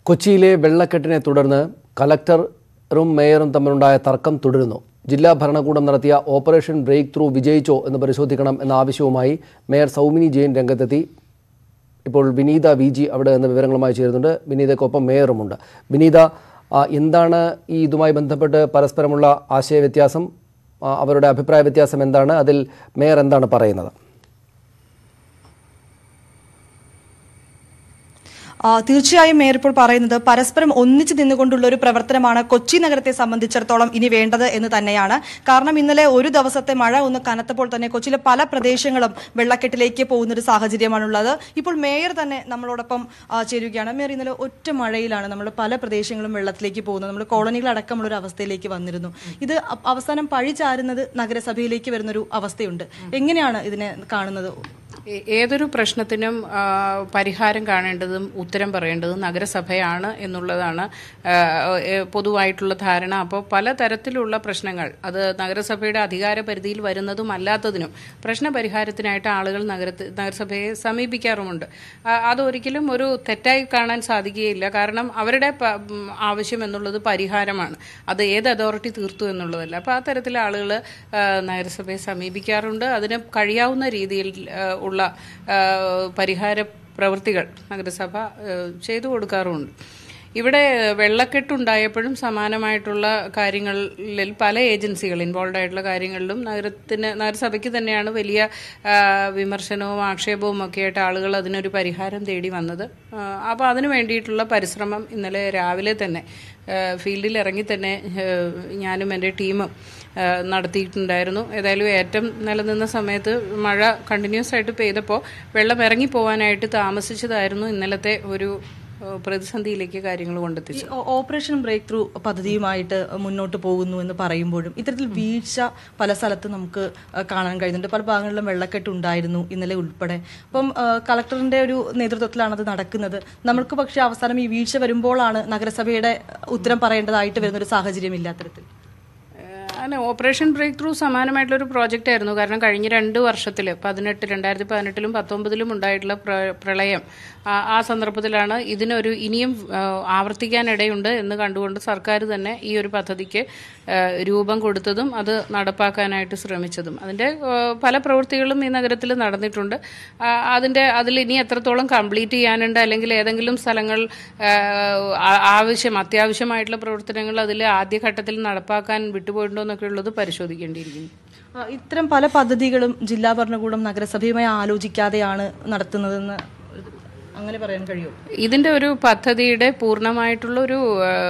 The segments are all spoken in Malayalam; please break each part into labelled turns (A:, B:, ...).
A: കൊച്ചിയിലെ വെള്ളക്കെട്ടിനെ തുടർന്ന് കലക്ടറും മേയറും തമ്മിലുണ്ടായ തർക്കം തുടരുന്നു ജില്ലാ ഭരണകൂടം നടത്തിയ ഓപ്പറേഷൻ ബ്രേക്ക് ത്രൂ വിജയിച്ചോ എന്ന് പരിശോധിക്കണം എന്ന ആവശ്യവുമായി മേയർ സൗമിനി ജെയിൻ രംഗത്തെത്തി ഇപ്പോൾ വിനീത വി ജി അവിടെ നിന്ന് വിവരങ്ങളുമായി ചേരുന്നുണ്ട് വിനീതയ്ക്കൊപ്പം മേയറുമുണ്ട് വിനീത ആ, എന്താണ് ഈ ഇതുമായി ബന്ധപ്പെട്ട് പരസ്പരമുള്ള ആശയവ്യത്യാസം ആ, അവരുടെ അഭിപ്രായ വ്യത്യാസം എന്താണ് അതിൽ മേയർ എന്താണ് പറയുന്നത്
B: ആ, തീർച്ചയായും മേയർ ഇപ്പോൾ പറയുന്നത് പരസ്പരം ഒന്നിച്ചു നിന്നുകൊണ്ടുള്ള ഒരു പ്രവർത്തനമാണ് കൊച്ചി നഗരത്തെ സംബന്ധിച്ചിടത്തോളം ഇനി വേണ്ടത് എന്ന് തന്നെയാണ് കാരണം ഇന്നലെ ഒരു ദിവസത്തെ മഴ ഒന്ന് കനത്തപ്പോൾ തന്നെ കൊച്ചിയിലെ പല പ്രദേശങ്ങളും വെള്ളക്കെട്ടിലേക്ക് പോകുന്ന ഒരു സാഹചര്യമാണുള്ളത് ഇപ്പോൾ മേയർ തന്നെ നമ്മളോടൊപ്പം ആ, ചേരുകയാണ് മേയർ ഇന്നലെ ഒറ്റ മഴയിലാണ് നമ്മൾ പല പ്രദേശങ്ങളും വെള്ളത്തിലേക്ക് പോകുന്നത് നമ്മൾ കോളനികളടക്കമുള്ള ഒരു അവസ്ഥയിലേക്ക് വന്നിരുന്നു ഇത് അ- അവസാനം പഴി ചാരുന്നത് നഗരസഭയിലേക്ക് വരുന്നൊരു അവസ്ഥയുണ്ട് എങ്ങനെയാണ് ഇതിനെ കാണുന്നത്
C: ഏ- ഏതൊരു പ്രശ്നത്തിനും ആ, പരിഹാരം കാണേണ്ടതും ഉത്തരം പറയേണ്ടതും നഗരസഭയാണ് എന്നുള്ളതാണ് ആ, ഏ, പൊതുവായിട്ടുള്ള ധാരണ അപ്പോൾ പലതരത്തിലുള്ള പ്രശ്നങ്ങൾ അത് നഗരസഭയുടെ അധികാര പരിധിയിൽ വരുന്നതും അല്ലാത്തതിനും പ്രശ്ന പരിഹാരത്തിനായിട്ട് ആളുകൾ നഗരത്തെ നഗരസഭയെ സമീപിക്കാറുമുണ്ട് ആ, അതൊരിക്കലും ഒരു തെറ്റായി കാണാൻ സാധിക്കുകയില്ല കാരണം അവരുടെ പ- ഉം, ആവശ്യം എന്നുള്ളത് പരിഹാരമാണ് അത് ഏത് അതോറിറ്റി തീർത്തു എന്നുള്ളതല്ല അപ്പോൾ ആ തരത്തിൽ ആളുകൾ നഗരസഭയെ സമീപിക്കാറുണ്ട് അതിന് കഴിയാവുന്ന രീതിയിൽ ആ, ഉള്ള ആ, പരിഹാര പ്രവൃത്തികൾ നഗരസഭ ആ, ചെയ്തു കൊടുക്കാറുമുണ്ട് ഇവിടെ വെള്ളക്കെട്ടുണ്ടായപ്പോഴും സമാനമായിട്ടുള്ള കാര്യങ്ങളിൽ പല ഏജൻസികൾ ഇൻവോൾവ് ആയിട്ടുള്ള കാര്യങ്ങളിലും നഗരത്തിന് നഗരസഭയ്ക്ക് തന്നെയാണ് വലിയ ആ, വിമർശനവും ആക്ഷേപവും ഒക്കെ ആയിട്ട് ആളുകൾ അതിനൊരു പരിഹാരം തേടി വന്നത് അപ്പോൾ അതിനു വേണ്ടിയിട്ടുള്ള പരിശ്രമം ഇന്നലെ രാവിലെ തന്നെ ആ, ഫീൽഡിൽ ഇറങ്ങി തന്നെ ആ, ഞാനും എൻ്റെ ടീമും ആ, നടത്തിയിട്ടുണ്ടായിരുന്നു ഏതായാലും ഏറ്റവും നിലനിന്ന സമയത്ത് മഴ കണ്ടിന്യൂസ് ആയിട്ട് പെയ്തപ്പോൾ വെള്ളം ഇറങ്ങി പോകാനായിട്ട് താമസിച്ചതായിരുന്നു ഇന്നലത്തെ ഒരു ആ, പ്രതിസന്ധിയിലേക്ക് കാര്യങ്ങൾ കൊണ്ടെത്തിച്ചു
B: ഈ ഓ- ഓപ്പറേഷൻ ബ്രേക്ക് ത്രൂ പദ്ധതിയുമായിട്ട് മുന്നോട്ട് പോകുന്നു എന്ന് പറയുമ്പോഴും ഇത്തരത്തിൽ വീഴ്ച പല സ്ഥലത്തും നമുക്ക് ആ, കാണാൻ കഴിയുന്നുണ്ട് പല ഭാഗങ്ങളിലും വെള്ളക്കെട്ട് ഉണ്ടായിരുന്നു ഇന്നലെ ഉൾപ്പെടെ അപ്പം ആ, കളക്ടറിന്റെ ഒരു നേതൃത്വത്തിലാണ് അത് നടക്കുന്നത് നമ്മൾക്ക് പക്ഷേ അവസാനം ഈ വീഴ്ച വരുമ്പോഴാണ് നഗരസഭയുടെ ഉത്തരം പറയേണ്ടതായിട്ട് വരുന്ന ഒരു സാഹചര്യം ഇല്ല അത്തരത്തിൽ
C: അങ്ങനെ ഓപ്പറേഷൻ ബ്രേക്ക് ത്രൂ സമാനമായിട്ടുള്ള ഒരു പ്രോജക്റ്റ് ആയിരുന്നു കാരണം കഴിഞ്ഞ രണ്ട് വർഷത്തിൽ പതിനെട്ട് രണ്ടായിരത്തി പതിനെട്ടിലും പത്തൊമ്പതിലും ഉണ്ടായിട്ടുള്ള പ്ര- പ്രളയം ആ- ആ സന്ദർഭത്തിലാണ് ഇതിനൊരു ഇനിയും ആ, ആവർത്തിക്കാനിടയുണ്ട് എന്ന് കണ്ടുകൊണ്ട് സർക്കാർ തന്നെ ഈ ഒരു പദ്ധതിക്ക് ആ, രൂപം കൊടുത്തതും അത് നടപ്പാക്കാനായിട്ട് ശ്രമിച്ചതും അതിൻ്റെ ആ, പല പ്രവൃത്തികളും ഈ നഗരത്തിൽ നടന്നിട്ടുണ്ട് ആ, അതിൻ്റെ അതിൽ ഇനി എത്രത്തോളം കംപ്ലീറ്റ് ചെയ്യാനുണ്ട് അല്ലെങ്കിൽ ഏതെങ്കിലും സ്ഥലങ്ങൾ ആ, ആ- ആവശ്യം അത്യാവശ്യമായിട്ടുള്ള പ്രവർത്തനങ്ങൾ അതിൽ ആദ്യഘട്ടത്തിൽ നടപ്പാക്കാൻ വിട്ടുപോയിട്ടുണ്ടോ എന്നൊക്കെ ഉള്ളത് പരിശോധിക്കേണ്ടിയിരിക്കുന്നു
B: ആ, ഇത്തരം പല പദ്ധതികളും ജില്ലാ ഭരണകൂടം നഗരസഭയുമായി ആലോചിക്കാതെയാണ് നടത്തുന്നതെന്ന് അങ്ങനെ പറയാൻ കഴിയുമോ
C: ഇതിന്റെ ഒരു പദ്ധതിയുടെ പൂർണ്ണമായിട്ടുള്ള ഒരു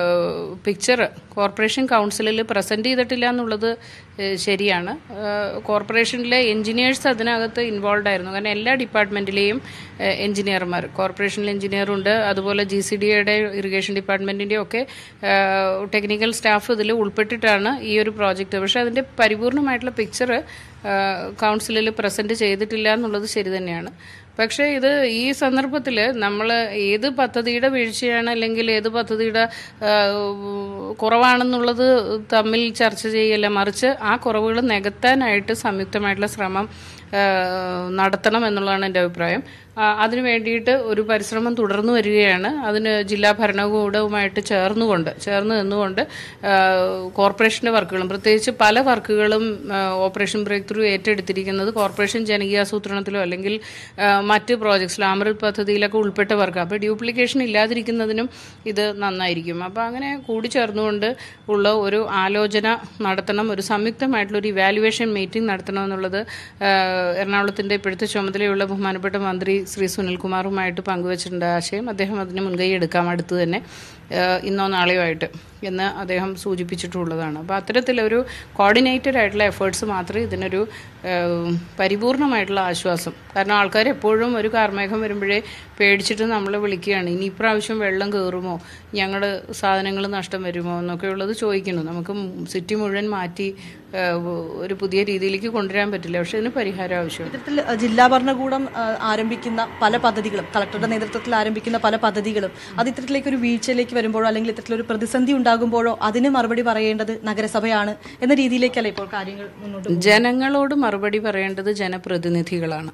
C: പിക്ചർ കോർപ്പറേഷൻ കൗൺസിലിൽ പ്രസന്റ് ചെയ്തിട്ടില്ല എന്നുള്ളത് ഏഹ്, ശരിയാണ് ഏഹ്, കോർപ്പറേഷനിലെ എഞ്ചിനീയേഴ്സ് അതിനകത്ത് ഇൻവോൾവ് ആയിരുന്നു കാരണം എല്ലാ ഡിപ്പാർട്ട്മെന്റിലെയും ഏഹ്, എഞ്ചിനീയർമാർ കോർപ്പറേഷനിൽ എഞ്ചിനീയർ ഉണ്ട് അതുപോലെ ജി സി ഡിയുടെ ഇറിഗേഷൻ ഡിപ്പാർട്ട്മെന്റിന്റെ ഒക്കെ ഏഹ്, ടെക്നിക്കൽ സ്റ്റാഫ് ഇതിൽ ഉൾപ്പെട്ടിട്ടാണ് ഈ ഒരു പ്രോജക്റ്റ് പക്ഷേ അതിന്റെ പരിപൂർണമായിട്ടുള്ള പിക്ചർ കൗൺസിലിൽ പ്രസന്റ് ചെയ്തിട്ടില്ല എന്നുള്ളത് ശരി തന്നെയാണ് പക്ഷേ ഇത് ഈ സന്ദർഭത്തിൽ നമ്മൾ ഏത് പദ്ധതിയുടെ വീഴ്ചയാണ് അല്ലെങ്കിൽ ഏത് പദ്ധതിയുടെ ആ, കുറവാണെന്നുള്ളത് തമ്മിൽ ചർച്ച ചെയ്യല്ല മറിച്ച് ആ കുറവുകൾ നികത്താനായിട്ട് സംയുക്തമായിട്ടുള്ള ശ്രമം ആ, നടത്തണം എന്നുള്ളതാണ് എൻ്റെ അഭിപ്രായം ആ, അതിനു വേണ്ടിയിട്ട് ഒരു പരിശ്രമം തുടർന്നു വരികയാണ് അതിന് ജില്ലാ ഭരണകൂടവുമായിട്ട് ചേർന്നുകൊണ്ട് ചേർന്ന് നിന്നുകൊണ്ട് ആ, കോർപ്പറേഷൻ്റെ വർക്കുകളും പ്രത്യേകിച്ച് പല വർക്കുകളും ആ, ഓപ്പറേഷൻ ബ്രേക്ക് ത്രൂ ഏറ്റെടുത്തിരിക്കുന്നത് കോർപ്പറേഷൻ ജനകീയാസൂത്രണത്തിലോ അല്ലെങ്കിൽ ആ, മറ്റ് പ്രോജക്ട്സിലോ അമൃത് പദ്ധതിയിലൊക്കെ ഉൾപ്പെട്ട വർക്ക് അപ്പോൾ ഡ്യൂപ്ലിക്കേഷൻ ഇല്ലാതിരിക്കുന്നതിനും ഇത് നന്നായിരിക്കും അപ്പോൾ അങ്ങനെ കൂടിച്ചേർന്നുകൊണ്ട് ഉള്ള ഒരു ആലോചന നടത്തണം ഒരു സംയുക്തമായിട്ടുള്ള ഒരു ഇവാലുവേഷൻ മീറ്റിംഗ് നടത്തണം എന്നുള്ളത് ആ, എറണാകുളത്തിൻ്റെ ഇപ്പോഴത്തെ ചുമതലയുള്ള ബഹുമാനപ്പെട്ട മന്ത്രി ശ്രീ സുനിൽകുമാറുമായിട്ട് പങ്കുവച്ചിട്ടുണ്ട് ആശയം അദ്ദേഹം അതിന് മുൻകൈ എടുക്കാം അടുത്ത് തന്നെ ആ, ഇന്നോ നാളെയോ ആയിട്ട് എന്ന് അദ്ദേഹം സൂചിപ്പിച്ചിട്ടുള്ളതാണ് അപ്പോൾ അത്തരത്തിലൊരു കോർഡിനേറ്റഡ് ആയിട്ടുള്ള എഫേർട്സ് മാത്രമേ ഇതിനൊരു ആ, പരിപൂർണമായിട്ടുള്ള ആശ്വാസം കാരണം ആൾക്കാർ എപ്പോഴും ഒരു കാർമേഘം വരുമ്പോഴേ പേടിച്ചിട്ട് നമ്മൾ വിളിക്കുകയാണ് ഇനി ഇപ്രാവശ്യം വെള്ളം കയറുമോ ഞങ്ങൾ സാധനങ്ങൾ നഷ്ടം വരുമോ എന്നൊക്കെ ഉള്ളത് ചോദിക്കുന്നു നമുക്ക് സിറ്റി മുഴുവൻ മാറ്റി ആ, ഒരു പുതിയ രീതിയിലേക്ക് കൊണ്ടുവരാൻ പറ്റില്ല പക്ഷെ ഇതിന് പരിഹാരം ആവശ്യമാണ്
B: ഇത്തരത്തിൽ അഹ്, ജില്ലാ ഭരണകൂടം അഹ്, ആരംഭിക്കുന്ന പല പദ്ധതികളും കളക്ടറുടെ നേതൃത്വത്തിൽ ആരംഭിക്കുന്ന പല പദ്ധതികളും അത് ഇത്തരത്തിലേക്ക് ഒരു വീഴ്ചയിലേക്ക് വരുമ്പോഴോ അല്ലെങ്കിൽ ഇത്തരത്തിലൊരു പ്രതിസന്ധി ഉണ്ടാകുമ്പോഴോ അതിന് മറുപടി പറയേണ്ടത് നഗരസഭയാണ് എന്ന രീതിയിലേക്കല്ല ഇപ്പോൾ കാര്യങ്ങൾ മുന്നോട്ട് പോകുന്നത്.
C: ജനങ്ങളോട് മറുപടി പറയേണ്ടത് ജനപ്രതിനിധികളാണ്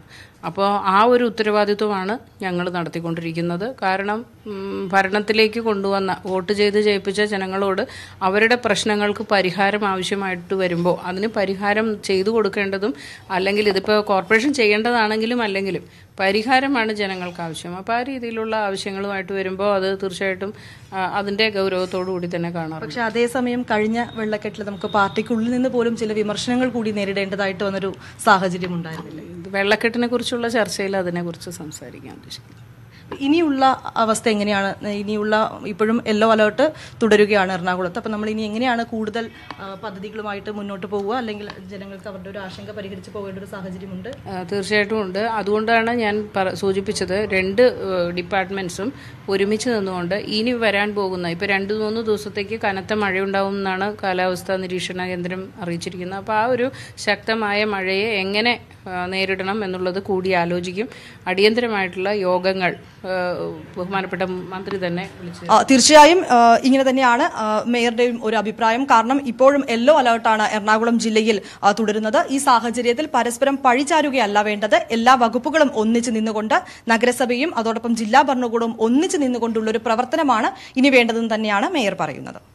C: അപ്പോൾ ആ ഒരു ഉത്തരവാദിത്വമാണ് ഞങ്ങൾ നടത്തിക്കൊണ്ടിരിക്കുന്നത് കാരണം ഉം, ഭരണത്തിലേക്ക് കൊണ്ടുവന്ന വോട്ട് ചെയ്ത് ജയിപ്പിച്ച ജനങ്ങളോട് അവരുടെ പ്രശ്നങ്ങൾക്ക് പരിഹാരം ആവശ്യമായിട്ട് വരുമ്പോൾ അതിന് പരിഹാരം ചെയ്തു കൊടുക്കേണ്ടതും അല്ലെങ്കിൽ ഇതിപ്പോൾ കോർപ്പറേഷൻ ചെയ്യേണ്ടതാണെങ്കിലും അല്ലെങ്കിലും പരിഹാരമാണ് ജനങ്ങൾക്ക് ആവശ്യം അപ്പോൾ ആ രീതിയിലുള്ള ആവശ്യങ്ങളുമായിട്ട് വരുമ്പോൾ അത് തീർച്ചയായിട്ടും ആ, അതിൻ്റെ ഗൗരവത്തോടു കൂടി തന്നെ കാണാറുണ്ട്
B: പക്ഷെ അതേസമയം കഴിഞ്ഞ വെള്ളക്കെട്ടിൽ നമുക്ക് പാർട്ടിക്കുള്ളിൽ നിന്ന് പോലും ചില വിമർശനങ്ങൾ കൂടി നേരിടേണ്ടതായിട്ട് വന്നൊരു സാഹചര്യം ഉണ്ടായിരുന്നില്ല
C: ഇത് വെള്ളക്കെട്ടിനെ കുറിച്ചുള്ള ചർച്ചയിൽ അതിനെക്കുറിച്ച് സംസാരിക്കാൻ ഉദ്ദേശിക്കുന്നു
B: ഇനിയുള്ള അവസ്ഥ എങ്ങനെയാണ് ഇനിയുള്ള ഇപ്പോഴും യെല്ലോ അലേർട്ട് തുടരുകയാണ് എറണാകുളത്ത് അപ്പം നമ്മൾ ഇനി എങ്ങനെയാണ് കൂടുതൽ ആ, പദ്ധതികളുമായിട്ട് മുന്നോട്ട് പോവുക അല്ലെങ്കിൽ ജനങ്ങൾക്ക് അവരുടെ ഒരു ആശങ്ക പരിഹരിച്ച് പോകേണ്ട ഒരു സാഹചര്യമുണ്ട്
C: ആ, തീർച്ചയായിട്ടും ഉണ്ട് അതുകൊണ്ടാണ് ഞാൻ പറ- സൂചിപ്പിച്ചത് രണ്ട് ഡിപ്പാർട്ട്മെന്റ്സും ഒരുമിച്ച് നിന്നുകൊണ്ട് ഇനി വരാൻ പോകുന്ന ഇപ്പോൾ രണ്ട് മൂന്ന് ദിവസത്തേക്ക് കനത്ത മഴയുണ്ടാവും എന്നാണ് കാലാവസ്ഥാ നിരീക്ഷണ കേന്ദ്രം അറിയിച്ചിരിക്കുന്നത് അപ്പോൾ ആ ഒരു ശക്തമായ മഴയെ എങ്ങനെ ആ, നേരിടണം എന്നുള്ളത് കൂടി ആലോചിക്കും അടിയന്തരമായിട്ടുള്ള യോഗങ്ങൾ ആ, ബഹുമാനപ്പെട്ട മന്ത്രി തന്നെ വിളിച്ച്
B: ആ, തീർച്ചയായും ആ, ഇങ്ങനെ തന്നെയാണ് ആ, മേയറുടെയും ഒരു അഭിപ്രായം കാരണം ഇപ്പോഴും യെല്ലോ അലേർട്ടാണ് എറണാകുളം ജില്ലയിൽ ആ, തുടരുന്നത് ഈ സാഹചര്യത്തിൽ പരസ്പരം പഴിചാരുകയല്ല വേണ്ടത് എല്ലാ വകുപ്പുകളും ഒന്നിച്ച് നിന്നുകൊണ്ട് നഗരസഭയും അതോടൊപ്പം ജില്ലാ ഭരണകൂടവും ഒന്നിച്ച് നിന്നുകൊണ്ടുള്ള ഒരു പ്രവർത്തനമാണ് ഇനി വേണ്ടതെന്ന് തന്നെയാണ് മേയർ പറയുന്നത്